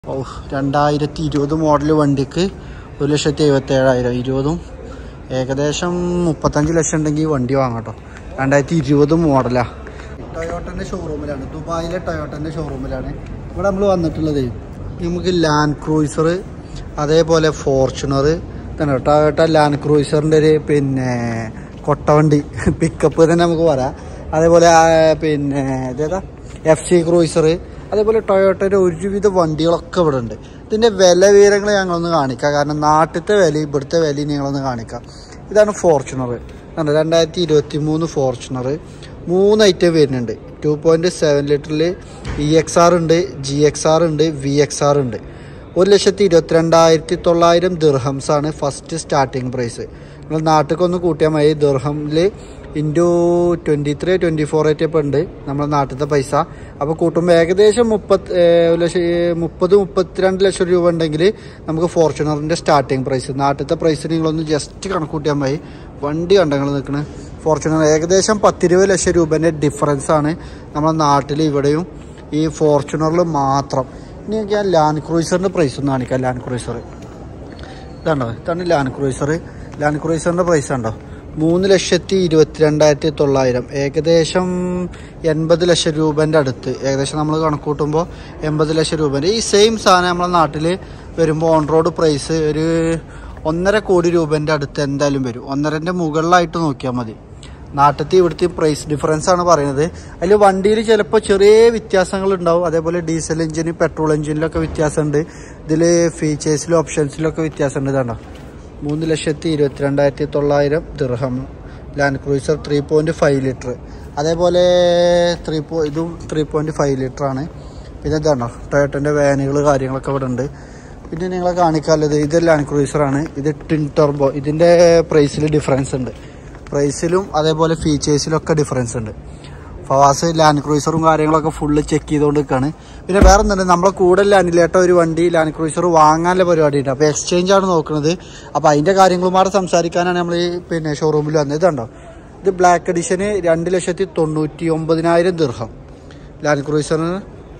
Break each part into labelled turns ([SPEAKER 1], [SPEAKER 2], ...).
[SPEAKER 1] ഓ രണ്ടായിരത്തി ഇരുപത് മോഡൽ വണ്ടിക്ക് ഒരു ലക്ഷത്തി എഴുപത്തി ഏഴായിരം ഇരുപതും ഏകദേശം മുപ്പത്തഞ്ച് ലക്ഷം ഉണ്ടെങ്കിൽ വണ്ടി വാങ്ങട്ടോ രണ്ടായിരത്തി ഇരുപത് മോഡലാ ടൊയോട്ടൻ്റെ ഷോറൂമിലാണ് ദുബായിലെ ടൊയോട്ടൻ്റെ ഷോറൂമിലാണ് ഇവിടെ നമ്മൾ വന്നിട്ടുള്ളത് നമുക്ക് ലാൻഡ് ക്രൂയിസർ അതേപോലെ ഫോർച്യൂണർ തന്നെ ടൊയോട്ട ലാൻഡ് ക്രൂയിസറിൻ്റെ ഒരു പിന്നെ കൊട്ടവണ്ടി പിക്കപ്പ് തന്നെ നമുക്ക് പറയാം അതേപോലെ ആ, പിന്നെ ഇതേതാ എഫ് സി ക്രൂയിസർ അതേപോലെ ടൊയോട്ടയുടെ ഒരുവിധ വണ്ടികളൊക്കെ ഇവിടെ ഉണ്ട് ഇതിൻ്റെ വില വിവരങ്ങൾ ഞങ്ങളൊന്ന് കാണിക്കാം കാരണം നാട്ടിലത്തെ വില ഇവിടുത്തെ വിലയും ഞങ്ങളൊന്ന് കാണിക്കാം ഇതാണ് ഫോർച്യൂണർ കണ്ടോ രണ്ടായിരത്തി ഇരുപത്തി മൂന്ന് ഫോർച്യൂണർ മൂന്ന് ഐറ്റം വരുന്നുണ്ട് ടു പോയിൻറ്റ് സെവൻ ലിറ്ററിൽ ഇ എക്സ് ആർ ഉണ്ട് ജി എക്സ് ആർ ഉണ്ട് വി എക്സ് ആർ ഉണ്ട് ഒരു ലക്ഷത്തി ഇരുപത്തിരണ്ടായിരത്തി തൊള്ളായിരം ദിർഹംസ് ആണ് ഫസ്റ്റ് സ്റ്റാർട്ടിങ് പ്രൈസ് നിങ്ങൾ നാട്ടിലേക്കൊന്ന് കൂട്ടിയാൽ മതി ദിർഹമിൽ into twenty three twenty four ആയിട്ട് ഇപ്പോൾ ഉണ്ട് നമ്മുടെ നാട്ടിലത്തെ പൈസ അപ്പോൾ കൂട്ടുമ്പോൾ ഏകദേശം മുപ്പത് ഏഹ്, ഒരു ലക്ഷം ഏഹ്, മുപ്പത് മുപ്പത്തിരണ്ട് ലക്ഷം രൂപ ഉണ്ടെങ്കിൽ നമുക്ക് ഫോർച്യൂണറിൻ്റെ സ്റ്റാർട്ടിങ് പ്രൈസ് നാട്ടിലത്തെ പ്രൈസ് നിങ്ങളൊന്ന് ജസ്റ്റ് കണക്ക് കൂട്ടിയാൽ മതി വണ്ടി കണ്ടങ്ങൾ നിൽക്കുന്നത് ഫോർച്യൂണർ ഏകദേശം പത്തിരുപത് ലക്ഷം രൂപേൻ്റെ ഡിഫറൻസ് ആണ് നമ്മുടെ നാട്ടിൽ ഇവിടെയും ഈ ഫോർച്യൂണറിൽ മാത്രം ഇനി എനിക്ക് ആ ലാൻഡ് ക്രൂയിസറിൻ്റെ പ്രൈസ് ഒന്ന് കാണിക്കാം ലാൻഡ് ക്രൂയിസർ ഇതാണ്ടോ ഇതാണ് ലാൻഡ് ക്രൂയിസർ ലാൻഡ് ക്രൂയിസറിൻ്റെ പ്രൈസ് ഉണ്ടോ മൂന്ന് ലക്ഷത്തി ഇരുപത്തിരണ്ടായിരത്തി തൊള്ളായിരം ഏകദേശം എൺപത് ലക്ഷം രൂപേൻ്റെ അടുത്ത് ഏകദേശം നമ്മൾ കണക്ക് കൂട്ടുമ്പോൾ എൺപത് ലക്ഷം രൂപേൻ്റെ ഈ സെയിം സാധനം നമ്മളെ നാട്ടിൽ വരുമ്പോൾ ഓൺ റോഡ് പ്രൈസ് ഒരു ഒന്നര കോടി രൂപേൻ്റെ അടുത്ത് എന്തായാലും വരും ഒന്നരൻ്റെ മുകളിലായിട്ട് നോക്കിയാൽ മതി നാട്ടിലത്തെ ഇവിടുത്തെ പ്രൈസ് ഡിഫറൻസ് ആണ് പറയുന്നത് അതിൽ വണ്ടിയിൽ ചിലപ്പോൾ ചെറിയ വ്യത്യാസങ്ങൾ ഉണ്ടാവും അതേപോലെ ഡീസൽ എഞ്ചിന് പെട്രോൾ എഞ്ചിനിലൊക്കെ വ്യത്യാസമുണ്ട് ഇതിൽ ഫീച്ചേഴ്സിലും ഓപ്ഷൻസിലൊക്കെ വ്യത്യാസമുണ്ട് ഇതാണ്ടോ മൂന്ന് ലക്ഷത്തി ഇരുപത്തിരണ്ടായിരത്തി തൊള്ളായിരം ദിർഹം land cruiser three point five litre അതേപോലെ ത്രീ പോ ഇതും ത്രീ പോയിൻറ്റ് ഫൈവ് ലിറ്റർ ആണ് പിന്നെ ഇതാണോ ടൊയോട്ടൻ്റെ വാനുകൾ കാര്യങ്ങളൊക്കെ ഇവിടെ ഉണ്ട് പിന്നെ നിങ്ങളെ കാണിക്കാനുള്ളത് ഇത് ലാൻഡ് ക്രൂയിസറാണ് ഇത് ടിൻ ടർബോ ഇതിൻ്റെ പ്രൈസിൽ ഡിഫറൻസ് ഉണ്ട് പ്രൈസിലും അതേപോലെ ഫീച്ചേഴ്സിലൊക്കെ ഡിഫറൻസ് ഉണ്ട് ഫവാസ് ലാൻഡ് ക്രൂയിസറും കാര്യങ്ങളൊക്കെ ഫുള്ള് ചെക്ക് ചെയ്തുകൊണ്ട് നിൽക്കുകയാണ് പിന്നെ വേറെ എന്തുണ്ട് നമ്മളെ കൂടെ അനിലേട്ട ഒരു വണ്ടി ലാൻഡ് ക്രൂയിസർ വാങ്ങാനുള്ള പരിപാടി ഉണ്ട് അപ്പോൾ എക്സ്ചേഞ്ച് ആണ് നോക്കുന്നത് അപ്പോൾ അതിൻ്റെ കാര്യങ്ങളുമാടെ സംസാരിക്കാനാണ് നമ്മൾ ഈ പിന്നെ ഷോറൂമിൽ വന്നത് ഇതുണ്ടോ ഇത് ബ്ലാക്ക് എഡിഷന് രണ്ട് ലക്ഷത്തി തൊണ്ണൂറ്റി ഒമ്പതിനായിരം ദിർഹം ലാൻഡ് ക്രൂയിസറിന്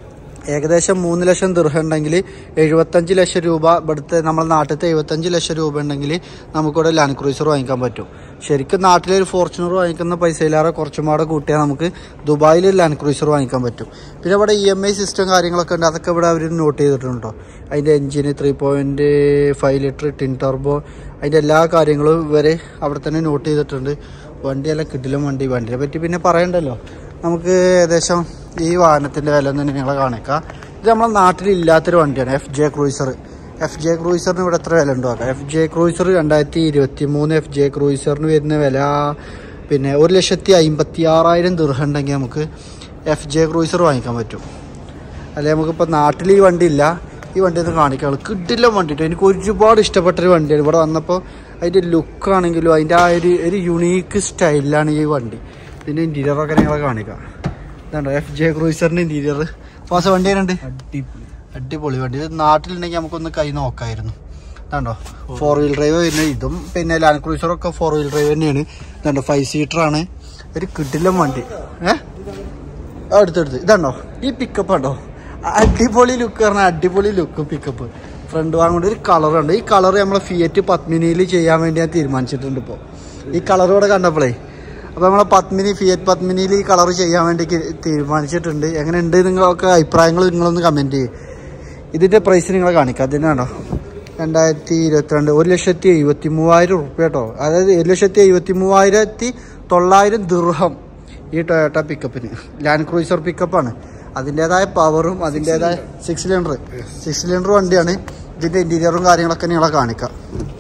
[SPEAKER 1] ഏകദേശം മൂന്ന് ലക്ഷം ദിർഹം ഉണ്ടെങ്കിൽ എഴുപത്തഞ്ച് ലക്ഷം രൂപ ഇവിടുത്തെ നമ്മുടെ നാട്ടിലത്തെ എഴുപത്തഞ്ച് ലക്ഷം രൂപ ഉണ്ടെങ്കിൽ നമുക്കിവിടെ ലാൻഡ് ക്രൂയിസർ വാങ്ങിക്കാൻ പറ്റും ശരിക്കും നാട്ടിലെ ഒരു ഫോർച്യൂണർ വാങ്ങിക്കുന്ന പൈസയിലേറെ കുറച്ചും കൂടെ കൂട്ടിയാൽ നമുക്ക് ദുബായിൽ ലാൻഡ് ക്രൂയിസർ വാങ്ങിക്കാൻ പറ്റും പിന്നെ ഇവിടെ ഇ എം ഐ സിസ്റ്റം കാര്യങ്ങളൊക്കെ ഉണ്ട് അതൊക്കെ ഇവിടെ അവർ നോട്ട് ചെയ്തിട്ടുണ്ടോ അതിൻ്റെ എഞ്ചിന് three point five litre twin turbo അതിൻ്റെ എല്ലാ കാര്യങ്ങളും ഇവർ അവിടെ തന്നെ നോട്ട് ചെയ്തിട്ടുണ്ട് വണ്ടിയെല്ലാം കിട്ടില്ല വണ്ടി വണ്ടിയെ പറ്റി പിന്നെ പറയണ്ടല്ലോ നമുക്ക് ഏകദേശം ഈ വാഹനത്തിൻ്റെ വില തന്നെ നിങ്ങളെ കാണിക്കാം ഇത് നമ്മുടെ നാട്ടിലില്ലാത്തൊരു വണ്ടിയാണ് F J cruiser F J ക്രൂയിസറിന് ഇവിടെ എത്ര വില ഉണ്ടോ എഫ് ജെ ക്രൂയിസർ രണ്ടായിരത്തി ഇരുപത്തി മൂന്ന് എഫ് ജെ ക്രൂയിസറിന് വരുന്ന വില പിന്നെ ഒരു ലക്ഷത്തി അമ്പത്തി ആറായിരം ദീർഘം ഉണ്ടെങ്കിൽ നമുക്ക് എഫ് ജെ ക്രൂയിസർ വാങ്ങിക്കാൻ പറ്റും അല്ലെ നമുക്കിപ്പോൾ നാട്ടിൽ ഈ വണ്ടി ഇല്ല ഈ വണ്ടി ഒന്ന് കാണിക്കാനുള്ളൂ കിട്ടില്ല വണ്ടി ട്ടോ. എനിക്ക് ഒരുപാട് ഇഷ്ടപ്പെട്ടൊരു വണ്ടിയാണ് ഇവിടെ വന്നപ്പോൾ അതിൻ്റെ ലുക്കാണെങ്കിലും അതിൻ്റെ ആ ഒരു ഒരു യുണീക്ക് സ്റ്റൈലിലാണ് ഈ വണ്ടി ഇതിൻ്റെ ഇൻറ്റീരിയറൊക്കെ നിങ്ങളെ കാണിക്കാം ഇതുണ്ടോ എഫ് ജെ ക്രൂയിസറിൻ്റെ ഇൻറ്റീരിയർ ഫാസ് വണ്ടി എങ്ങനെയുണ്ട്
[SPEAKER 2] അടിപൊളി
[SPEAKER 1] അടിപൊളി വണ്ടി ഇത് നാട്ടിലുണ്ടെങ്കിൽ നമുക്കൊന്ന് കൈ നോക്കായിരുന്നു ഇതാണ്ടോ ഫോർ വീൽ ഡ്രൈവ് വരുന്നത് ഇതും പിന്നെ ലാൻഡ് ക്രൂസറൊക്കെ ഫോർ വീൽ ഡ്രൈവ് തന്നെയാണ് ഇതാണ്ടോ ഫൈവ് സീറ്റർ ആണ് ഒരു കിടിലം വണ്ടി ഏ അടുത്തടുത്ത് ഇതാണ്ടോ ഈ പിക്കപ്പ് ഉണ്ടോ അടിപൊളി ലുക്ക് പറഞ്ഞാൽ അടിപൊളി ലുക്ക് പിക്കപ്പ് ഫ്രണ്ട് വാങ്ങേണ്ട ഒരു കളറുണ്ട് ഈ കളർ നമ്മളെ ഫിയറ്റ് പത്മിനിയിൽ ചെയ്യാൻ വേണ്ടി ഞാൻ തീരുമാനിച്ചിട്ടുണ്ട് ഇപ്പോൾ ഈ കളർ ഇവിടെ കണ്ടപ്പോഴേ അപ്പോൾ നമ്മളെ പത്മിനി ഫിയറ്റ് പത്മിനിയിൽ ഈ കളർ ചെയ്യാൻ വേണ്ടി കി- തീരുമാനിച്ചിട്ടുണ്ട് എങ്ങനെയുണ്ട് നിങ്ങളൊക്കെ അഭിപ്രായങ്ങൾ നിങ്ങളൊന്ന് കമൻറ്റ് ചെയ്യും ഇതിൻ്റെ പ്രൈസ് നിങ്ങളെ കാണിക്കാം അതിനാണോ രണ്ടായിരത്തി ഇരുപത്തിരണ്ട് ഒരു ലക്ഷത്തി എഴുപത്തി മൂവായിരം റുപ്യ കേട്ടോ അതായത് ഒരു ലക്ഷത്തി എഴുപത്തി മൂവായിരത്തി തൊള്ളായിരം ദിർഹം ഈ ടൊയോട്ട പിക്കപ്പിന് ലാൻഡ് ക്രൂയിസർ പിക്കപ്പാണ് അതിൻ്റെതായ പവറും അതിൻ്റെതായ സിക്സ് സിലിണ്ടർ സിക്സ് സിലിണ്ടർ വണ്ടിയാണ് ഇതിൻ്റെ ഇൻറ്റീരിയറും കാര്യങ്ങളൊക്കെ നിങ്ങളെ കാണിക്കാം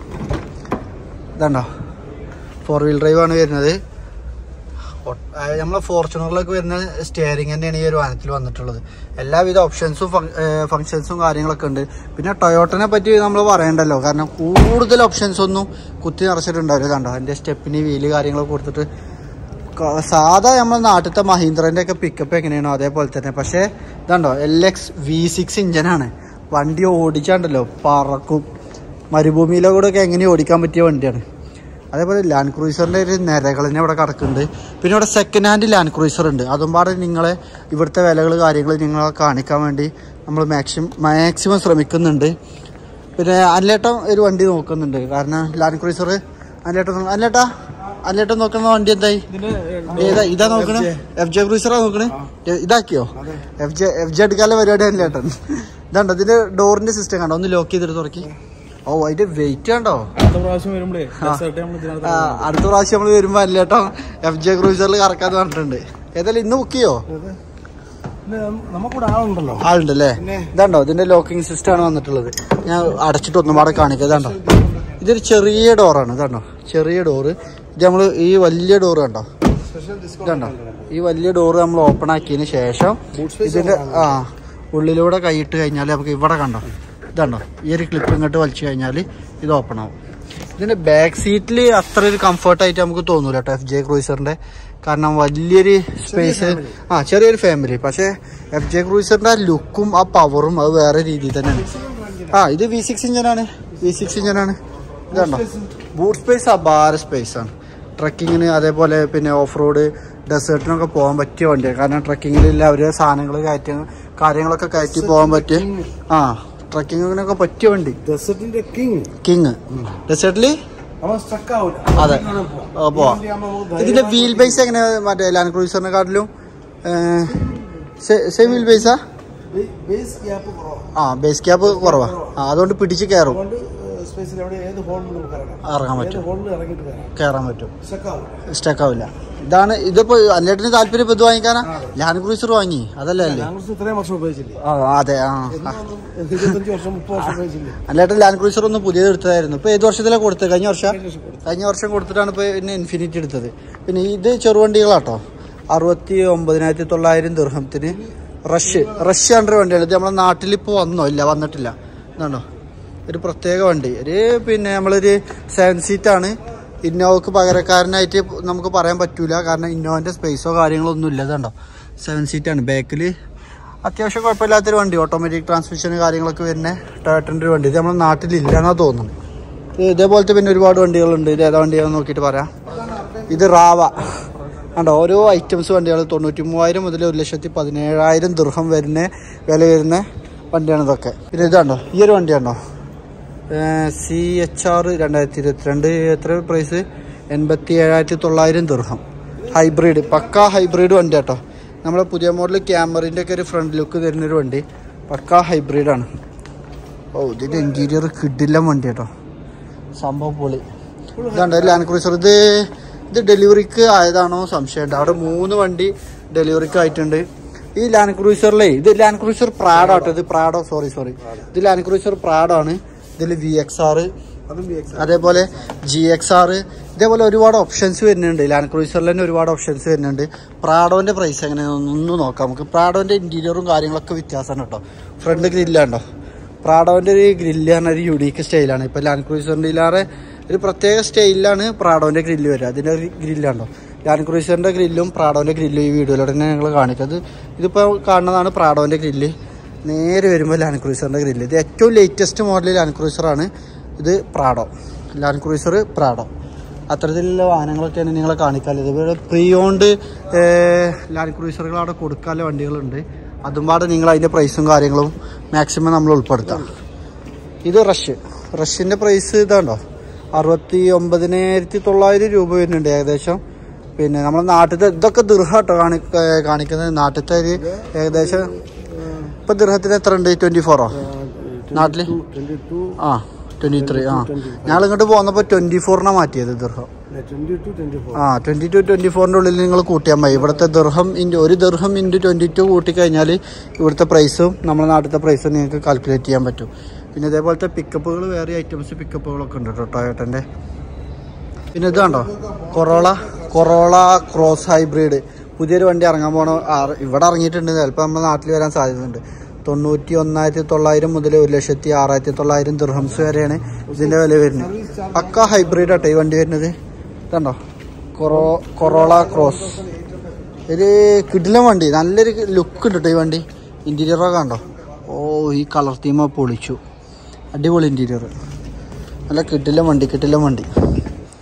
[SPEAKER 1] ഇതാണ്ടോ ഫോർ വീൽ ഡ്രൈവ് ആണ് വരുന്നത് ഒ- അതായത് നമ്മളെ ഫോർച്യൂണറിലൊക്കെ വരുന്ന സ്റ്റിയറിംഗ് തന്നെയാണ് ഈ ഒരു വാഹനത്തിൽ വന്നിട്ടുള്ളത് എല്ലാവിധ ഓപ്ഷൻസും ഫങ്ഷൻസും കാര്യങ്ങളൊക്കെ ഉണ്ട് പിന്നെ ടൊയോട്ടനെ പറ്റി നമ്മൾ പറയണ്ടല്ലോ കാരണം കൂടുതൽ ഓപ്ഷൻസ് ഒന്നും കുത്തി നിറച്ചിട്ടുണ്ടാവില്ല കണ്ടോ അതിൻ്റെ സ്റ്റെപ്പിന് വീല് കാര്യങ്ങളൊക്കെ കൊടുത്തിട്ട് ക- സാധാ നമ്മുടെ നാട്ടിലത്തെ മഹീന്ദ്രൻ്റെ ഒക്കെ പിക്കപ്പ് എങ്ങനെയാണോ അതേപോലെ തന്നെ പക്ഷേ ഇതാണ്ടോ എൽ എക്സ് വി സിക്സ് ഇഞ്ചനാണ് വണ്ടി ഓടിച്ചാണ്ടല്ലോ പറക്കും മരുഭൂമിയിലെ കൂടെ ഒക്കെ എങ്ങനെ ഓടിക്കാൻ പറ്റിയ വണ്ടിയാണ് അതേപോലെ ലാൻഡ് ക്രൂയിസറിൻ്റെ ഒരു നിരകൾ തന്നെ ഇവിടെ കിടക്കുന്നുണ്ട് പിന്നെ ഇവിടെ സെക്കൻഡ് ഹാൻഡ് ലാൻഡ് ക്രൂയിസർ ഉണ്ട് അതും പാടെ നിങ്ങളെ ഇവിടുത്തെ വിലകൾ കാര്യങ്ങൾ നിങ്ങളെ കാണിക്കാൻ വേണ്ടി നമ്മൾ മാക്സിമം മാക്സിമം ശ്രമിക്കുന്നുണ്ട് പിന്നെ അല്ലേട്ടൻ ഒരു വണ്ടി നോക്കുന്നുണ്ട് കാരണം ലാൻഡ് ക്രൂയിസർ അല്ലേട്ടൻ അല്ലേട്ടാ അല്ലേട്ടൻ നോക്കുന്ന വണ്ടി എന്തായി ഏതാ ഇതാ നോക്കണേ എഫ് ജെ ക്രൂസറാ നോക്കണേ ഇതാക്കിയോ എഫ് ജെ എഫ് ജെ എടുക്കാനുള്ള പരിപാടി അല്ലേട്ടൻ ഇതാണ്ടോ ഇതിന്റെ ഡോറിന്റെ സിസ്റ്റം കണ്ടോ ഒന്ന് ലോക്ക് ചെയ്തിട്ട് തുറക്കി ഓ അതിന്റെ വെയിറ്റ് കണ്ടോ
[SPEAKER 2] അടുത്ത പ്രാവശ്യം വരുമ്പോഴേ desert നമ്മൾ ഇതിനകത്ത്
[SPEAKER 1] ആ, അടുത്ത പ്രാവശ്യം നമ്മൾ വരുമ്പോ അല്ലേട്ടോ എഫ് ജെ ക്രൂസറിൽ കറക്കാന്ന് പറഞ്ഞിട്ടുണ്ട് ഏതായാലും ഇന്ന് ബുക്ക് ചെയ്യോ
[SPEAKER 2] പിന്നെ നമുക്കിവിടെ ആളുണ്ടല്ലോ
[SPEAKER 1] ആളുണ്ടല്ലേ ഇതാണ്ടോ ഇതിന്റെ ലോക്കിംഗ് സിസ്റ്റം ആണ് വന്നിട്ടുള്ളത് ഞാൻ അടച്ചിട്ട് ഒന്നും പാടെ കാണിക്കാം ഇതാണ്ടോ ഇതൊരു ചെറിയ ഡോറാണ് ഇതാണ്ടോ ചെറിയ ഡോറ് ഇത് നമ്മൾ ഈ വലിയ ഡോറ് കണ്ടോ ഇതാണ്ടോ ഈ വലിയ ഡോറ് നമ്മൾ ഓപ്പൺ ആക്കിയതിന് ശേഷം ഇതിന്റെ ആ ഉള്ളിലൂടെ കൈയിട്ട് കഴിഞ്ഞാൽ നമുക്ക് ഇവിടെ കണ്ടോ ഇതാണ്ടോ ഈ ഒരു ക്ലിപ്പ് ഇങ്ങോട്ട് വലിച്ചു കഴിഞ്ഞാൽ ഇത് ഓപ്പൺ ആവും ഇതിന്റെ ബാക്ക് സീറ്റിൽ അത്ര ഒരു കംഫർട്ടായിട്ട് നമുക്ക് തോന്നൂല കേട്ടോ എഫ് ജെ ക്രൂസറിന്റെ കാരണം വലിയൊരു സ്പേസ് ആ ചെറിയൊരു ഫാമിലി പക്ഷേ എഫ് ജെ ക്രൂസറിന്റെ ആ ലുക്കും ആ പവറും അത് വേറെ രീതിയിൽ തന്നെയാണ് ആ ഇത് വി സിക്സ് ഇഞ്ചനാണ് വി സിക്സ് ഇഞ്ചനാണ് ഇതാണ്ടോ ബൂട്ട് സ്പേസ് അപാര സ്പേസ് ആണ് ട്രക്കിങ്ങിന് അതേപോലെ പിന്നെ ഓഫ് റോഡ് ഡെസേർട്ടിനൊക്കെ പോകാൻ പറ്റിയ വണ്ടിയാണ് കാരണം ട്രക്കിങ്ങിൽ അവര് സാധനങ്ങൾ കയറ്റി കാര്യങ്ങളൊക്കെ കയറ്റി പോകാൻ പറ്റിയ ആ ട്രക്കിങ്ങിനൊക്കെ പറ്റിയ വണ്ടി
[SPEAKER 2] ഡെസർട്ടിന്റെ കിങ്
[SPEAKER 1] കിങ് ഡെസേർട്ടില്
[SPEAKER 2] അവൻ സ്റ്റക്ക് ആവില്ല
[SPEAKER 1] അതെ ആ, പോവാം ഇതിന്റെ വീൽ ബേസ് എങ്ങനെ മറ്റേ ലാൻഡ് ക്രൂസറിനെക്കാട്ടിലും സെയിം വീൽ ബേസാ
[SPEAKER 2] ബേസ് ഗ്യാപ്പ് കുറവാണ്
[SPEAKER 1] ആ ബേസ് ക്യാപ്പ് കുറവാ ആ അതുകൊണ്ട് പിടിച്ച് കയറും
[SPEAKER 2] അതുകൊണ്ട് സ്പേസിൽ എവിടെ ഏത് ഹോളിൽ നമുക്ക് ഇറങ്ങാം
[SPEAKER 1] ഇറങ്ങാൻ
[SPEAKER 2] ഏത്
[SPEAKER 1] പറ്റും
[SPEAKER 2] ഹോളിൽ ഇറങ്ങിയിട്ട് കയറാം
[SPEAKER 1] കയറാൻ പറ്റും
[SPEAKER 2] സ്റ്റക്ക് ആവില്ല
[SPEAKER 1] സ്റ്റക്ക് ആവില്ല ഇതാണ് ഇതിപ്പോ അല്ലേട്ടിന് താല്പര്യം ഇപ്പൊ ഇത് വാങ്ങിക്കാനാ ലാൻഡ് ക്രൂസർ വാങ്ങി അതല്ലേ അല്ലേ
[SPEAKER 2] ഞങ്ങൾ ഇത്രയും വർഷം ഉപയോഗിച്ചില്ലേ
[SPEAKER 1] ആ അതെ ആ
[SPEAKER 2] ഇരുപത്തഞ്ച് വർഷം മുപ്പത് വർഷം ഉപയോഗിച്ചില്ലേ
[SPEAKER 1] അല്ലേട്ടൻ ലാൻഡ് ക്രൂസർ ഒന്ന് പുതിയത് എടുത്തതായിരുന്നു ഇപ്പൊ ഏത് വർഷത്തിലാണ് കൊടുത്തത് കഴിഞ്ഞ വർഷം കഴിഞ്ഞ വർഷം കൊടുത്തിട്ടാണ് ഇപ്പൊ പിന്നെ ഇൻഫിനിറ്റി എടുത്തത് പിന്നെ ഇത് ചെറുവണ്ടികളാട്ടോ അറുപത്തി ഒമ്പതിനായിരത്തി തൊള്ളായിരം ദീർഘത്തിന് റഷ് റഷ് അണ്ടർ വണ്ടിയാണ് ഇത് നമ്മളെ നാട്ടിൽ ഇപ്പോൾ വന്നോ ഇല്ല വന്നിട്ടില്ല ഇതാണോ ഒരു പ്രത്യേക വണ്ടി ഒരു പിന്നെ നമ്മളൊരു സെവൻ സീറ്റാണ് ഇന്നോവക്ക് പകരക്കാരനായിട്ട് നമുക്ക് പറയാൻ പറ്റൂല കാരണം ഇന്നോവൻ്റെ സ്പേസോ കാര്യങ്ങളോ ഒന്നും ഇല്ല ഇതുണ്ടോ സെവൻ സീറ്റാണ് ബാക്കിൽ അത്യാവശ്യം കുഴപ്പമില്ലാത്തൊരു വണ്ടി ഓട്ടോമാറ്റിക് ട്രാൻസ്മിഷൻ കാര്യങ്ങളൊക്കെ വരുന്ന ടോയറ്റിൻ്റെ ഒരു വണ്ടി ഇത് നമ്മുടെ നാട്ടിലില്ല എന്നാ തോന്നുന്നു ഇത് ഇതേപോലത്തെ പിന്നെ ഒരുപാട് വണ്ടികളുണ്ട് ഇത് ഏതാ വണ്ടിയാണെന്ന് നോക്കിയിട്ട് പറയാം ഇത് റാവ കണ്ടോ ഓരോ ഐറ്റംസ് വണ്ടികൾ തൊണ്ണൂറ്റി മൂവായിരം മുതൽ ഒരു ലക്ഷത്തി പതിനേഴായിരം ദൃഹം വരുന്ന വില വരുന്ന വണ്ടിയാണ് ഇതൊക്കെ പിന്നെ ഇതാണ്ടോ ഈ ഒരു വണ്ടിയാണോ സി എച്ച് ആർ രണ്ടായിരത്തി ഇരുപത്തിരണ്ട് എത്ര പ്രൈസ് എൺപത്തി ഏഴായിരത്തി തൊള്ളായിരം ദീർഘം ഹൈബ്രിഡ് പക്കാ ഹൈബ്രിഡ് വണ്ടി കേട്ടോ നമ്മളെ പുതിയ മോഡൽ ക്യാമറിൻ്റെ ഒക്കെ ഒരു ഫ്രണ്ട് ലുക്ക് തരുന്നൊരു വണ്ടി പക്കാ ഹൈബ്രിഡാണ് ഓ ഇതിൻ്റെ ഇൻറ്റീരിയർ കിഡില്ല വണ്ടി കേട്ടോ സംഭവം പൊളി ഇതാണ്ട് ലാൻഡ് ക്രൂസർ ഇത് ഇത് ഡെലിവറിക്ക് ആയതാണോ സംശയമുണ്ട് അവിടെ മൂന്ന് വണ്ടി ഡെലിവറിക്ക് ആയിട്ടുണ്ട് ഈ ലാൻഡ് ക്രൂസറിലെ ഇത് ലാൻഡ് ക്രൂസർ പ്രാഡോ ആട്ടോ ഇത് പ്രാഡോ സോറി സോറി ഇത് ലാൻഡ് ക്രൂസർ പ്രാഡോ ആണ് ഇതിൽ വി എക്സ് ആറ്
[SPEAKER 2] അതും ബി എക്സ്
[SPEAKER 1] അതേപോലെ ജി എക്സ് ആർ ഇതേപോലെ ഒരുപാട് ഓപ്ഷൻസ് വരുന്നുണ്ട് ലാൻഡ് ക്രൂസറിൽ തന്നെ ഒരുപാട് ഓപ്ഷൻസ് വരുന്നുണ്ട് പ്രാഡോന്റെ പ്രൈസ് എങ്ങനെയാണെന്ന് ഒന്ന് നോക്കാം നമുക്ക് പ്രാഡോന്റെ ഇന്റീരിയറും കാര്യങ്ങളൊക്കെ വ്യത്യാസമാണ് കേട്ടോ ഫ്രണ്ട് ഗ്രില്ലുണ്ടോ പ്രാഡോന്റെ ഒരു ഗ്രില്ല് പറഞ്ഞ ഒരു യുണീക്ക് സ്റ്റൈലാണ് ഇപ്പൊ ലാൻഡ് ക്രൂസറിന്റെ ഇല്ലാറെ ഒരു പ്രത്യേക സ്റ്റൈലിലാണ് പ്രാഡോന്റെ ഗ്രില്ല് വരിക അതിന്റെ ഒരു ഗ്രില്ലുണ്ടോ ലാൻഡ് ക്രൂസറിന്റെ ഗ്രില്ലും പ്രാഡോന്റെ ഗ്രില്ലും ഈ വീഡിയോയിലൂടെ തന്നെ ഞങ്ങൾ കാണിക്കുന്നത് ഇതിപ്പോൾ കാണുന്നതാണ് പ്രാഡോന്റെ ഗ്രില്ല് നേരെ വരുമ്പോൾ ലാൻഡ് ക്രൂസറിന്റെ ഗ്രില്ല് ഇത് ഏറ്റവും ലേറ്റസ്റ്റ് മോഡൽ ലാൻഡ് ക്രൂസറാണ് ഇത് പ്രാഡോ ലാൻഡ് ക്രൂസർ പ്രാഡോ അത്തരത്തിലുള്ള വാഹനങ്ങളൊക്കെയാണ് നിങ്ങളെ കാണിക്കാറുള്ളത് ഇതുപോലെ പ്രീ ഓൺഡ് ലാൻഡ് ക്രൂസറുകൾ അവിടെ കൊടുക്കാനുള്ള വണ്ടികളുണ്ട് അതും പാടെ നിങ്ങൾ അതിൻ്റെ പ്രൈസും കാര്യങ്ങളും മാക്സിമം നമ്മൾ ഉൾപ്പെടുത്താം ഇത് റഷ് റഷിൻ്റെ പ്രൈസ് ഇതാണ്ടോ അറുപത്തി ഒമ്പതിനായിരത്തി തൊള്ളായിരം രൂപ വരുന്നുണ്ട് ഏകദേശം പിന്നെ നമ്മുടെ നാട്ടിലത്തെ ഇതൊക്കെ ദൃഹാട്ടോ കാണി കാണിക്കുന്നത് നാട്ടിലത്തെ ഒരു ഏകദേശം ഇപ്പം ദൃഹത്തിന് എത്ര ഉണ്ട് ട്വൻറ്റി ഫോറോ നാട്ടിൽ
[SPEAKER 2] ട്വന്റി ടു
[SPEAKER 1] ആ ട്വൻറ്റി ത്രീ ആ ഞങ്ങൾ ഇങ്ങോട്ട് പോന്നപ്പോൾ ട്വൻറ്റി ഫോറിനാണ് മാറ്റിയത് ദീർഘം
[SPEAKER 2] ട്വന്റി ടു ട്വന്റി ഫോർ
[SPEAKER 1] ആ ട്വൻറ്റി ടു ട്വൻറ്റി ഫോറിൻ്റെ ഉള്ളിൽ നിങ്ങൾ കൂട്ടിയാൽ മതി ഇവിടുത്തെ ദീർഘം ഇൻറ്റു ഒരു ദീർഘം ഇൻറ്റു ട്വൻറ്റി ടു കൂട്ടിക്കഴിഞ്ഞാൽ ഇവിടുത്തെ പ്രൈസും നമ്മുടെ നാട്ടിലത്തെ പ്രൈസും നിങ്ങൾക്ക് കാൽക്കുലേറ്റ് ചെയ്യാൻ പറ്റും പിന്നെ ഇതേപോലത്തെ പിക്കപ്പുകൾ വേറെ ഐറ്റംസ് പിക്കപ്പുകളൊക്കെ ഉണ്ട് കേട്ടോ ടൊയോട്ടൻ്റെ പിന്നെ ഇത് കണ്ടോ കൊറോള കൊറോള ക്രോസ് ഹൈബ്രിഡ് പുതിയൊരു വണ്ടി ഇറങ്ങാൻ പോണ ആ- ഇവിടെ ഇറങ്ങിയിട്ടുണ്ട് ചിലപ്പോൾ നമ്മുടെ നാട്ടിൽ വരാൻ സാധ്യതയുണ്ട് തൊണ്ണൂറ്റി ഒന്നായിരത്തി തൊള്ളായിരം മുതൽ ഒരു ലക്ഷത്തി ആറായിരത്തി തൊള്ളായിരം ദിർഹംസ് വരെയാണ് ഇതിന്റെ വില വരുന്നത് പക്ക ഹൈബ്രിഡ് ആട്ടോ ഈ വണ്ടി വരുന്നത് ഇതുണ്ടോ കൊറോ കൊറോള ക്രോസ് ഒരു കിടിലൻ വണ്ടി നല്ലൊരു ലുക്ക് ഉണ്ട് കേട്ടോ ഈ വണ്ടി ഇന്റീരിയറൊക്കെ കണ്ടോ ഓ ഈ കളർ തീമ പൊളിച്ചു അടിപൊളി ഇന്റീരിയർ നല്ല കിട്ടില്ല വണ്ടി കിട്ടില്ല വണ്ടി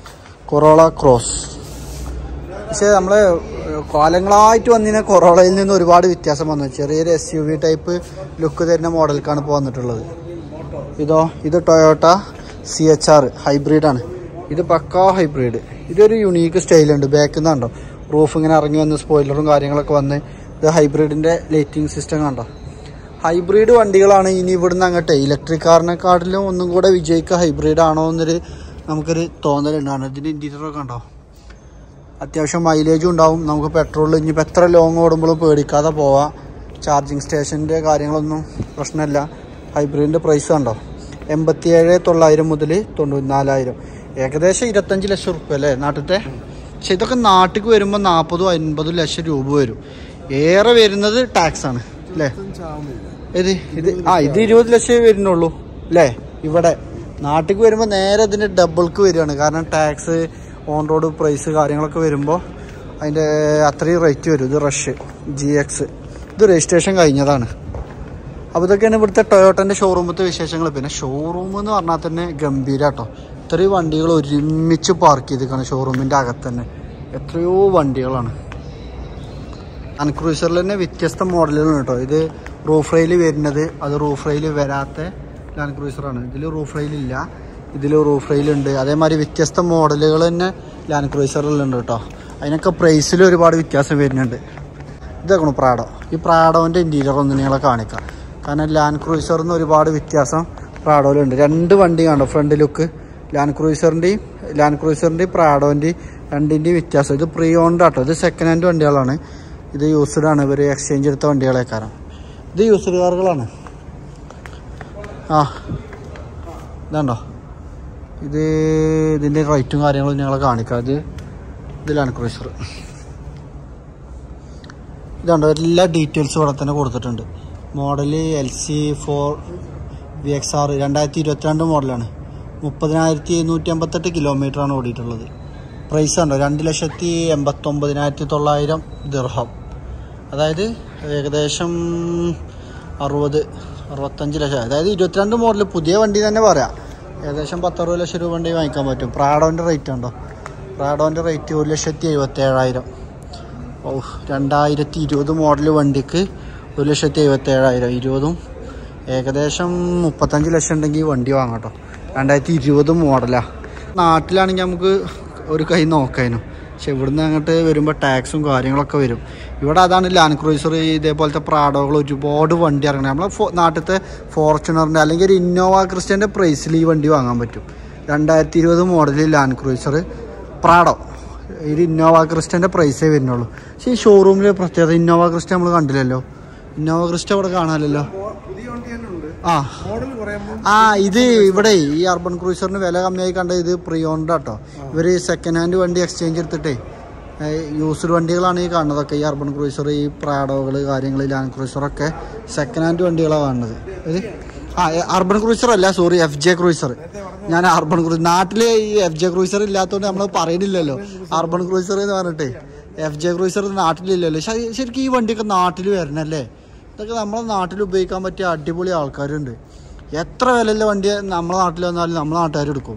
[SPEAKER 1] കൊറോള ക്രോസ് പക്ഷേ നമ്മൾ കാലങ്ങളായിട്ട് വന്നിന കൊറോളയിൽ നിന്ന് ഒരുപാട് വ്യത്യാസം വന്നു ചെറിയൊരു S U V type look തരുന്ന മോഡൽക്കാണ് ഇപ്പോൾ വന്നിട്ടുള്ളത് ഇതോ ഇത് ടൊയോട്ട സി എച്ച് ആർ ഹൈബ്രിഡാണ് ഇത് പക്കാ ഹൈബ്രിഡ് ഇതൊരു യുണീക്ക് സ്റ്റൈലുണ്ട് ബാക്കിൽ നിന്നുണ്ടോ റൂഫ് ഇങ്ങനെ ഇറങ്ങി വന്ന് സ്പോയിലറും കാര്യങ്ങളൊക്കെ വന്ന് ഇത് ഹൈബ്രിഡിൻ്റെ ലൈറ്റിംഗ് സിസ്റ്റം കണ്ടോ ഹൈബ്രിഡ് വണ്ടികളാണ് ഇനി ഇവിടുന്ന് അങ്ങോട്ട് ഇലക്ട്രിക് കാറിനെക്കാട്ടിലും ഒന്നും കൂടെ വിജയിക്കുക ഹൈബ്രിഡ് ആണോ എന്നൊരു നമുക്കൊരു തോന്നലുണ്ട് കാരണം ഇതിൻ്റെ ഇൻറ്റീരിയറൊക്കെ ഉണ്ടോ അത്യാവശ്യം മൈലേജും ഉണ്ടാവും നമുക്ക് പെട്രോൾ ഇനിയിപ്പോൾ എത്ര ലോങ് ഓടുമ്പോഴും പേടിക്കാതെ പോവാം ചാർജിങ് സ്റ്റേഷൻ്റെ കാര്യങ്ങളൊന്നും പ്രശ്നമില്ല ഹൈബ്രിഡിൻ്റെ പ്രൈസ് കണ്ടോ എൺപത്തിയേഴ് തൊള്ളായിരം മുതൽ തൊണ്ണൂറ്റിനാലായിരം ഏകദേശം ഇരുപത്തഞ്ച് ലക്ഷം റുപ്യ അല്ലേ നാട്ടിലത്തെ പക്ഷെ ഇതൊക്കെ നാട്ടിലേക്ക് വരുമ്പോൾ നാൽപ്പതും അൻപതും ലക്ഷം രൂപ വരും ഏറെ വരുന്നത് ടാക്സ് ആണ് അല്ലേ ഇത് ഇത് ആ ഇത് ഇരുപത് ലക്ഷം വരുന്നുള്ളൂ അല്ലേ ഇവിടെ നാട്ടിലേക്ക് വരുമ്പോൾ നേരെ ഇതിൻ്റെ ഡബിൾക്ക് വരികയാണ് കാരണം ടാക്സ് ഓൺ റോഡ് പ്രൈസ് കാര്യങ്ങളൊക്കെ വരുമ്പോൾ അതിൻ്റെ അത്രയും റേറ്റ് വരും ഇത് റഷ് ജി എക്സ് ഇത് രജിസ്ട്രേഷൻ കഴിഞ്ഞതാണ് അപ്പോൾ ഇതൊക്കെയാണ് ഇവിടുത്തെ ടൊയോട്ടൻ്റെ ഷോറൂമത്തെ വിശേഷങ്ങൾ പിന്നെ ഷോറൂം എന്ന് പറഞ്ഞാൽ തന്നെ ഗംഭീര കേട്ടോ ഇത്രയും വണ്ടികൾ ഒരുമിച്ച് പാർക്ക് ചെയ്തിരിക്കുകയാണ് ഷോറൂമിൻ്റെ അകത്ത് തന്നെ എത്രയോ വണ്ടികളാണ് അൻക്രൂസറിൽ തന്നെ വ്യത്യസ്ത മോഡലുകളാണ് കേട്ടോ ഇത് റൂഫ് റെയിൽ വരുന്നത് അത് റൂഫ് റെയിൽ വരാത്ത ലാൻഡ് ക്രൂസറാണ് ഇതിൽ റൂഫ് റെയിൽ ഇല്ല ഇതിൽ റൂഫ് റെയിൽ ഉണ്ട് അതേമാതിരി വ്യത്യസ്ത മോഡലുകൾ തന്നെ ലാൻഡ് ക്രൂസറിലുണ്ട് കേട്ടോ അതിനൊക്കെ പ്രൈസിൽ ഒരുപാട് വ്യത്യാസം വരുന്നുണ്ട് ഇതാക്കണം പ്രാഡോ ഈ പ്രാഡോൻ്റെ ഇൻറ്റീരിയർ ഒന്ന് നിങ്ങളെ കാണിക്കാം കാരണം ലാൻഡ് ക്രൂസറിൽ നിന്ന് ഒരുപാട് വ്യത്യാസം പ്രാഡോയിലുണ്ട് രണ്ട് വണ്ടി കാണോ ഫ്രണ്ട് ലുക്ക് ലാൻഡ് ക്രൂസറിൻ്റെയും ലാൻഡ് ക്രൂസറിൻ്റെയും പ്രാഡോൻ്റെയും രണ്ടിൻ്റെയും വ്യത്യാസം ഇത് പ്രീ ഓൺഡ് ആട്ടോ ഇത് സെക്കൻഡ് ഹാൻഡ് വണ്ടികളാണ് ഇത് യൂസ്ഡ് ആണ് ഇവർ എക്സ്ചേഞ്ച് എടുത്ത വണ്ടികളേക്കാരം ഇത് യൂസ്ഡ് കാറുകളാണ് ആ ഇതാണ്ടോ ഇത് ഇതിൻ്റെ റേറ്റും കാര്യങ്ങളും ഞങ്ങളെ കാണിക്കാം ഇത് ഇതിലാണ് ക്രൂസർ ഇതാണ്ടോ എല്ലാ ഡീറ്റെയിൽസും ഇവിടെ തന്നെ കൊടുത്തിട്ടുണ്ട് model L C four V X R രണ്ടായിരത്തി ഇരുപത്തിരണ്ട് മോഡലാണ് മുപ്പതിനായിരത്തി എഴുന്നൂറ്റി അമ്പത്തെട്ട് കിലോമീറ്ററാണ് ഓടിയിട്ടുള്ളത് പ്രൈസ് ഉണ്ടോ രണ്ട് ലക്ഷത്തി എൺപത്തൊമ്പതിനായിരത്തി തൊള്ളായിരം ദിർഹം അതായത് ഏകദേശം അറുപത് അറുപത്തഞ്ച് ലക്ഷം അതായത് ഇരുപത്തിരണ്ട് മോഡൽ പുതിയ വണ്ടി തന്നെ പറയാം ഏകദേശം പത്തറുപത് ലക്ഷം രൂപ വണ്ടി വാങ്ങിക്കാൻ പറ്റും പ്രാഡോൻ്റെ റേറ്റ് ഉണ്ടോ പ്രാഡോൻ്റെ റേറ്റ് ഒരു ലക്ഷത്തി എഴുപത്തേഴായിരം ഓ രണ്ടായിരത്തി ഇരുപത് മോഡൽ വണ്ടിക്ക് ഒരു ലക്ഷത്തി എഴുപത്തേഴായിരം ഇരുപതും ഏകദേശം മുപ്പത്തഞ്ച് ലക്ഷം ഉണ്ടെങ്കിൽ വണ്ടി വാങ്ങാം കേട്ടോ രണ്ടായിരത്തി ഇരുപത് മോഡലാണ് നാട്ടിലാണെങ്കിൽ നമുക്ക് ഒരു കൈ നോക്കാനും പക്ഷെ ഇവിടുന്ന് അങ്ങോട്ട് വരുമ്പോൾ ടാക്സും കാര്യങ്ങളൊക്കെ വരും ഇവിടെ അതാണ് ലാൻഡ് ക്രൂസർ ഇതേപോലത്തെ പ്രാഡോകൾ ഒരുപാട് വണ്ടി ഇറങ്ങണം നമ്മളെ ഫോ നാട്ടിലത്തെ ഫോർച്യൂണറിൻ്റെ അല്ലെങ്കിൽ ഒരു ഇന്നോവ ക്രിസ്റ്റൻ്റെ പ്രൈസിൽ ഈ വണ്ടി വാങ്ങാൻ പറ്റും രണ്ടായിരത്തി ഇരുപത് മോഡലിൽ ലാൻഡ് ക്രൂസർ പ്രാഡോ ഇത് ഇന്നോവ ക്രിസ്റ്റൻ്റെ പ്രൈസേ വരുന്നുള്ളൂ പക്ഷേ ഈ ഷോറൂമിൽ പ്രത്യേകത ഇന്നോവ ക്രിസ്റ്റ നമ്മൾ കണ്ടില്ലല്ലോ ഇന്നോവ ക്രിസ്റ്റ ഇവിടെ കാണാമല്ലോ
[SPEAKER 2] പുതിയ വണ്ടി തന്നെ ഉണ്ട്
[SPEAKER 1] ആ
[SPEAKER 2] മോഡൽ പറയുമ്പോൾ
[SPEAKER 1] ആ ഇത് ഇവിടെ ഈ അർബൻ ക്രൂസറിന് വില കമ്മിയായി കണ്ട ഇത് പ്രീ ഓൺഡ് കേട്ടോ ഇവർ സെക്കൻഡ് ഹാൻഡ് വണ്ടി എക്സ്ചേഞ്ച് എടുത്തിട്ടേ യൂസ്ഡ് വണ്ടികളാണ് ഈ കാണുന്നതൊക്കെ ഈ അർബൻ ക്രൂസർ ഈ പ്രാഡോകൾ കാര്യങ്ങൾ ലാൻഡ് ക്രൂസറൊക്കെ സെക്കൻഡ് ഹാൻഡ് വണ്ടികളാണ് കാണുന്നത് ഇത് ആ എ- അർബൻ ക്രൂസർ അല്ല സോറി എഫ് ജെ ക്രൂസർ ഞാൻ അർബൻ ക്രൂസർ നാട്ടില് ഈ എഫ് ജെ ക്രൂസർ ഇല്ലാത്തതുകൊണ്ട് നമ്മൾ പറയുന്നില്ലല്ലോ അർബൻ ക്രൂസർ എന്ന് പറഞ്ഞിട്ടേ എഫ് ജെ ക്രൂസർ നാട്ടിലില്ലല്ലോ ശരി- ശരിക്കും ഈ വണ്ടിയൊക്കെ നാട്ടിൽ വരണല്ലേ ഇതൊക്കെ നമ്മളെ നാട്ടിൽ ഉപയോഗിക്കാൻ പറ്റിയ അടിപൊളി ആൾക്കാരുണ്ട് എത്ര വിലയുള്ള വണ്ടി നമ്മളെ നാട്ടിൽ വന്നാലും നമ്മളെ നാട്ടുകാർ എടുക്കും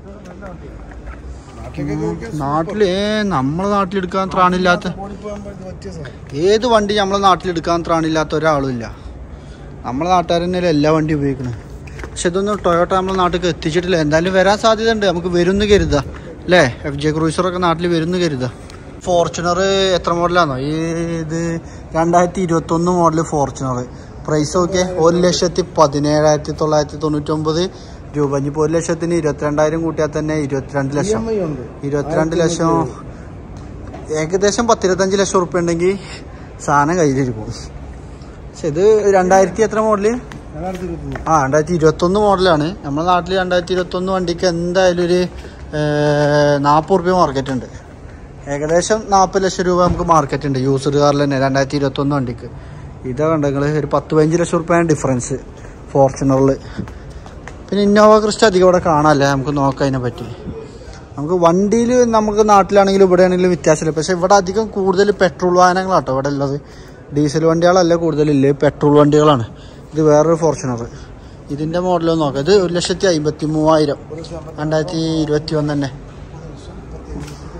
[SPEAKER 1] നാട്ടില് ഏ നമ്മളെ നാട്ടിലെടുക്കാൻ ത്രാണില്ലാത്ത
[SPEAKER 2] ഓടിപ്പോകാൻ പറ്റിയ സാധനം
[SPEAKER 1] ഏത് വണ്ടി നമ്മളെ നാട്ടിലെടുക്കാൻ ത്രാണില്ലാത്ത ഒരാളും ഇല്ല നമ്മളെ നാട്ടുകാർ തന്നെ എല്ലാ വണ്ടി ഉപയോഗിക്കുന്നത് പക്ഷെ ഇതൊന്നും ടൊയോട്ട നമ്മളെ നാട്ടിലേക്ക് എത്തിച്ചിട്ടില്ല എന്തായാലും വരാൻ സാധ്യതയുണ്ട് നമുക്ക് വരുന്ന് കരുതാ അല്ലേ എഫ് ജെ ക്രൂസറൊക്കെ നാട്ടിൽ വരുന്ന് കരുതാ ഫോർച്യൂണർ എത്ര മോഡലാണോ ഈ ഇത് രണ്ടായിരത്തി ഇരുപത്തൊന്ന് മോഡൽ ഫോർച്യൂണർ പ്രൈസ് നോക്കിയേ ഒരു ലക്ഷത്തി പതിനേഴായിരത്തി തൊള്ളായിരത്തി തൊണ്ണൂറ്റൊമ്പത് രൂപ ഇനിയിപ്പോൾ ഒരു ലക്ഷത്തിന് ഇരുപത്തിരണ്ടായിരം കൂട്ടിയാൽ തന്നെ ഇരുപത്തിരണ്ട്
[SPEAKER 2] ഇ
[SPEAKER 1] ലക്ഷം
[SPEAKER 2] എം ഐ ഉണ്ട്
[SPEAKER 1] ഇരുപത്തിരണ്ട് ലക്ഷം ഏകദേശം പത്തിരുപത്തഞ്ച് ലക്ഷം ഉറുപ്പ്യ ഉണ്ടെങ്കിൽ സാധനം കയ്യിലിരിക്കും പക്ഷെ ഇത് രണ്ടായിരത്തി എത്ര മോഡല്
[SPEAKER 2] രണ്ടായിരത്തി ഇരുപത്തി
[SPEAKER 1] ആ രണ്ടായിരത്തി ഇരുപത്തൊന്ന് മോഡലാണ് നമ്മുടെ നാട്ടിൽ രണ്ടായിരത്തി ഇരുപത്തൊന്ന് വണ്ടിക്ക് എന്തായാലും ഒരു നാൽപ്പത് റുപ്യ മാർക്കറ്റ് ഉണ്ട് ഏകദേശം നാൽപ്പത് ലക്ഷം രൂപ നമുക്ക് മാർക്കറ്റ് ഉണ്ട് യൂസ്ഡ് കാറിൽ തന്നെ രണ്ടായിരത്തി ഇരുപത്തൊന്ന് വണ്ടിക്ക് ഇതാ കണ്ടെങ്കിൽ ഒരു പത്ത് പതിനഞ്ച് ലക്ഷം റുപ്യാണ് ഡിഫറൻസ് ഫോർച്യൂണറിൽ പിന്നെ ഇന്നോവ ക്രിസ്റ്റ അധികം ഇവിടെ കാണാനല്ലേ നമുക്ക് നോക്കാം അതിനെ പറ്റി നമുക്ക് വണ്ടിയിൽ നമുക്ക് നാട്ടിലാണെങ്കിലും ഇവിടെ ആണെങ്കിലും വ്യത്യാസമില്ല പക്ഷെ ഇവിടെ അധികം കൂടുതൽ പെട്രോൾ വാഹനങ്ങളാട്ടോ ഇവിടെ ഉള്ളത് ഡീസൽ വണ്ടികളല്ല കൂടുതലില്ല പെട്രോൾ വണ്ടികളാണ് ഇത് വേറൊരു ഫോർച്യൂണർ ഇതിൻ്റെ മോഡലൊന്ന് നോക്കാം ഇത് ഒരു ലക്ഷത്തി അമ്പത്തി മൂവായിരം രണ്ടായിരത്തി ഇരുപത്തി ഒന്ന് തന്നെ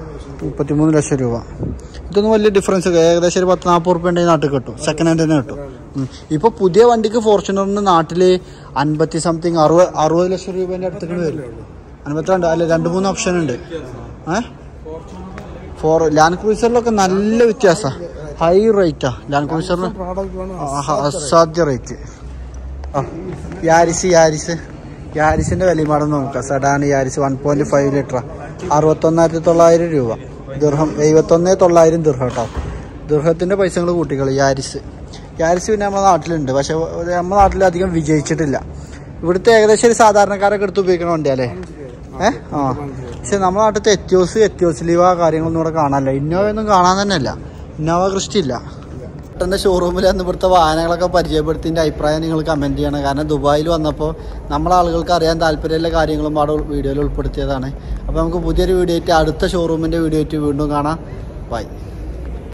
[SPEAKER 1] മുപ്പത്തിമൂന്ന് ലക്ഷം രൂപ ഇതൊന്നും വലിയ ഡിഫറൻസ് ഏകദേശം ഒരു പത്ത് നാൽപ്പത് റുപ്യ ഉണ്ടെങ്കിൽ നാട്ടിൽ കിട്ടും സെക്കൻഡ് ഹാൻഡ് തന്നെ കിട്ടും ഉം. ഇപ്പൊ പുതിയ വണ്ടിക്ക് ഫോർച്യൂണറിന് നാട്ടില് അൻപത്തി സംതിങ് അറുപത് അറുപത് ലക്ഷം രൂപേന്റെ അടുത്തേക്ക് വരും അൻപത്തിരണ്ട് അല്ല രണ്ട് മൂന്ന് ഓപ്ഷൻ ഉണ്ട് ഏഹ് ഫോർ ലാൻഡ് ക്രൂസറിലൊക്കെ നല്ല വ്യത്യാസമാണ് ഹൈ റേറ്റാ ലാൻഡ് ക്രൂസറിന്
[SPEAKER 2] പ്രോഡക്റ്റ് വേണം
[SPEAKER 1] ആഹാ, അസാധ്യ റേറ്റ് ആ യാരിസ് യാരിസ് യാരിസിന്റെ വിലയുമാടം നോക്കാം sedan Yaris one point five litre അറുപത്തൊന്നായിരത്തി തൊള്ളായിരം രൂപ ദീർഘം എഴുപത്തൊന്ന് തൊള്ളായിരം ദീർഘം കേട്ടോ ദീർഘത്തിന്റെ പൈസകൾ കൂട്ടിക്കളി യാരിസ് യാരിസ് പിന്നെ നമ്മുടെ നാട്ടിലുണ്ട് പക്ഷെ നമ്മുടെ നാട്ടിൽ അധികം വിജയിച്ചിട്ടില്ല ഇവിടുത്തെ ഏകദേശം ഒരു സാധാരണക്കാരൊക്കെ എടുത്ത് ഉപയോഗിക്കണ വണ്ടിയല്ലേ ഏഹ് ആ പക്ഷെ നമ്മുടെ നാട്ടിലത്തെ എത്യോസ് എത്യോസ് ലീവ കാര്യങ്ങളൊന്നും ഇവിടെ കാണാനില്ല ഇന്നോവ ഒന്നും കാണാൻ തന്നെ ഇല്ല ഇന്നോവ കൃഷി ഇല്ല ഏട്ടൻ്റെ ഷോറൂമിൽ അന്ന് ഇവിടുത്തെ വാഹനങ്ങളൊക്കെ പരിചയപ്പെടുത്തിൻ്റെ അഭിപ്രായം നിങ്ങൾ കമൻറ്റ് ചെയ്യണം കാരണം ദുബായിൽ വന്നപ്പോൾ നമ്മളെ ആളുകൾക്ക് അറിയാൻ താല്പര്യമുള്ള കാര്യങ്ങളും അവിടെ വീഡിയോയിൽ ഉൾപ്പെടുത്തിയതാണ് അപ്പോൾ നമുക്ക് പുതിയൊരു വീഡിയോ ആയിട്ട് അടുത്ത ഷോറൂമിൻ്റെ വീഡിയോ ആയിട്ട് വീണ്ടും കാണാം ബൈ